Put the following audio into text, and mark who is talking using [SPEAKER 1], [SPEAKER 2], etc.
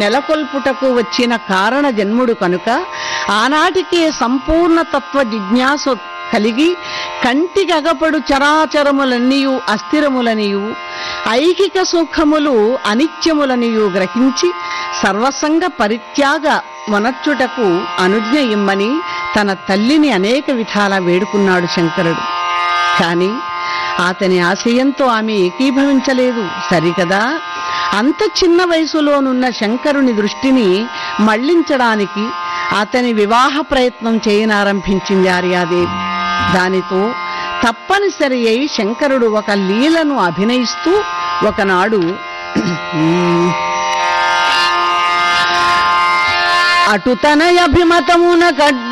[SPEAKER 1] నెలకొల్పుటకు వచ్చిన కారణ జన్ముడు కనుక ఆనాటికే సంపూర్ణ తత్వ జిజ్ఞాసు కలిగి కంటికగపడు చరాచరములన్నీయు అస్థిరములనియు ఐకిక సుఖములు అనిత్యములనియు గ్రహించి సర్వసంగ పరిత్యాగ మొనర్చుటకు అనుజ్ఞ ఇమ్మని తన తల్లిని అనేక విధాల వేడుకున్నాడు శంకరుడు కాని అతని ఆశయంతో ఆమె ఏకీభవించలేదు సరికదా అంత చిన్న వయసులోనున్న శంకరుని దృష్టిని మళ్లించడానికి అతని వివాహ ప్రయత్నం చేయనారంభించింది ఆర్యాదేవి దానితో తప్పనిసరి అయి శంకరుడు ఒక లీలను అభినయిస్తూ ఒకనాడు అటు తన అభిమతమున గడ్డ